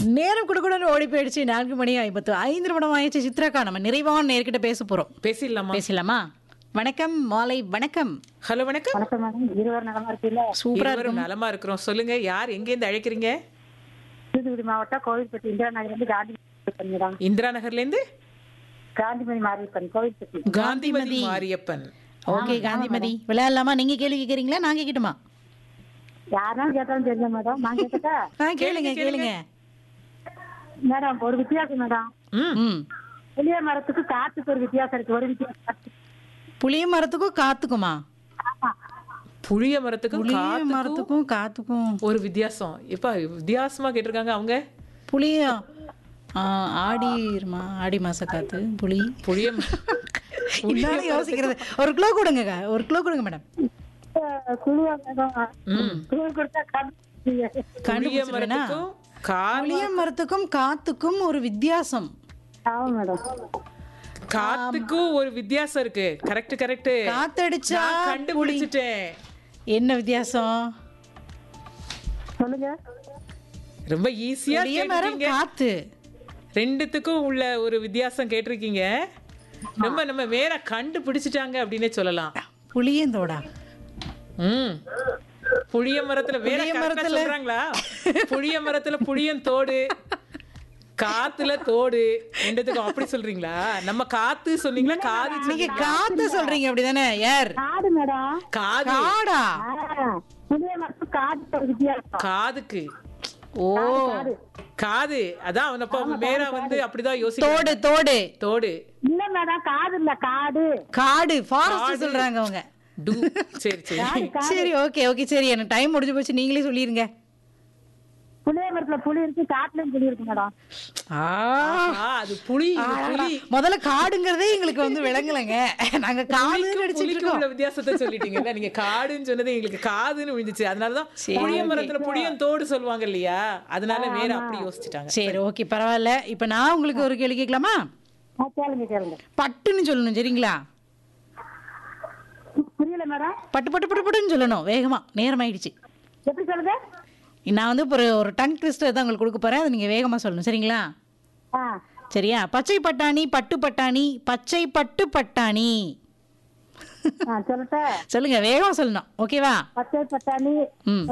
நேரம் குடுக்குடன் ஓடி போயிடுச்சு நான்கு மணி ஐம்பத்து ஐந்து நிமிடம் ஆயிடுச்சு சித்ராக்கா நம்ம நிறைவான நேர்கிட்ட பேச போறோம் பேசிடலாமா பேசலாமா வணக்கம் மாலை வணக்கம் ஹலோ வணக்கம் வணக்கம் மேடம் இருவர் நலமா இருக்கீங்களா சூப்பரா இருவரும் இருக்கும் நலமா இருக்கிறோம் சொல்லுங்க யார் எங்கேருந்து அழைக்கிறீங்க தூத்துக்குடி மாவட்டம் கோவில்பட்டி இந்திரா நகர்லேருந்து காந்திமதி மேடம் இந்திரா நகர்ல இருந்து காந்திமதி மாரியப்பன் கோவில்பட்டி காந்திமதி மாரியப்பன் ஓகே காந்திமதி விளையாடலாமா நீங்க கேள்வி கேக்குறீங்களா நான் கேட்கட்டுமா யாருனாலும் கேட்டாலும் தெரிஞ்ச மேடம் நான் கேட்டா ஆ கேளுங்க கேளுங்க மேடம் ஒரு வித்தியாசம் மேடம் ம் ம் புளிய மரத்துக்கு காத்துக்கு ஒரு வித்தியாசம் இருக்கு ஒரு வித்தியாசம் புளிய மரத்துக்கும் காத்துக்குமா ஆமா புளிய மரத்துக்கும் புளிய காத்துக்கும் மரத்துக்கும் காத்துக்கும் ஒரு வித்தியாசம் இப்ப வித்தியாசமா கேட்டிருக்காங்க அவங்க புளிய ஆ, ஆடி இருமா ஆடி மாச காத்து புளி புளிய இதால யோசிக்கிறது ஒரு கிலோ கொடுங்க ஒரு கிலோ கொடுங்க மேடம் குழுவா மேடம் ம் குழு கொடுத்தா காத்து புளிய கண்டுபிடிச்சிருவேனா மரத்துக்கும் கார் புளிய மரத்துக்கும் காத்துக்கும் ஒரு வித்தியாசம் ஆமா மேடம் காத்துக்கும் ஒரு வித்தியாசம் இருக்கு கரெக்ட் கரெக்ட் காத்தடிச்சா கண்டுபிடிச்சிட்டேன் என்ன வித்தியாசம் சொல்லுங்க ரொம்ப ஈஸியா புளிய மரம் கேட்டிருக்கீங்க காத்து ரெண்டுத்துக்கும் உள்ள ஒரு வித்தியாசம் கேட்டிருக்கீங்க ரொம்ப நம்ம வேற கண்டுபிடிச்சிட்டாங்க அப்படின்னே சொல்லலாம் புளியந்தோடா ம் புளிய மரத்துல வேற புளிய correct ஆ மரத்துல- சொல்றாங்களா புளிய மரத்துல புளியன் தோடு காத்துல தோடு ரெண்டுத்துக்கும் அப்படி சொல்றீங்களா நம்ம காத்து சொன்னீங்களா காது நீங்க சொன்னீங்களா? காத்து சொல்றீங்க அப்படிதானே யார் காடு மேடம் காது காடா ஆ, புளிய மரத்துக்கு காத்துக்கு ஒரு வித்தியாசம் காதுக்கு ஓ காது அதான் அவன் அப்ப மேரா வந்து அப்படிதான் யோசிக்க தோடு தோடு தோடு இல்ல மேடம் காடு இல்ல காடு காடு ஃபாரஸ்ட் சொல்றாங்க அவங்க டூ சரி சரி சரி ஓகே ஓகே சரி எனக்கு டைம் முடிஞ்சு போச்சு நீங்களே சொல்லிருங்க புளிய மரத்துல புளி இருக்கு காட்டுலயும் புளி இருக்கு மேடம் ஆ ஆ, அது புளி இது புளி முதல்ல காடுங்கிறதே எங்களுக்கு வந்து விளங்கலைங்க நாங்க காடு புளிக்கும் நடிச்சிட்டு புளிக்கும் இருக்கோம் உள்ள வித்தியாசத்தை சொல்லிட்டீங்கல்ல நீங்க காடுன்னு சொன்னது எங்களுக்கு காதுன்னு விழுந்துச்சு அதனாலதான் புளிய மரத்துல புளியன் தோடு சொல்லுவாங்க இல்லையா அதனால வேற அப்படி யோசிச்சுட்டாங்க சரி ஓகே பரவாயில்ல இப்போ நான் உங்களுக்கு ஒரு கேள்வி கேட்கலாமா ஆ, கேளுங்க கேளுங்க பட்டுன்னு சொல்லணும் சரிங்களா புரியல மேடம் பட்டு பட்டு பட்டு பட்டுன்னு சொல்லணும் வேகமா நேரம் ஆயிடுச்சு எப்படி சொல்லுங்க நான் வந்து இப்போ ஒரு ஒரு டங் ட்விஸ்டர் தான் உங்களுக்கு கொடுக்க போறேன் அதை நீங்க வேகமா சொல்லணும் சரிங்களா ஆ சரியா பச்சை பட்டாணி பட்டு பட்டாணி பச்சை பட்டு பட்டாணி ஆ சொல்லட்டா சொல்லுங்க வேகமா சொல்லணும் ஓகேவா பச்சை பட்டாணி ம்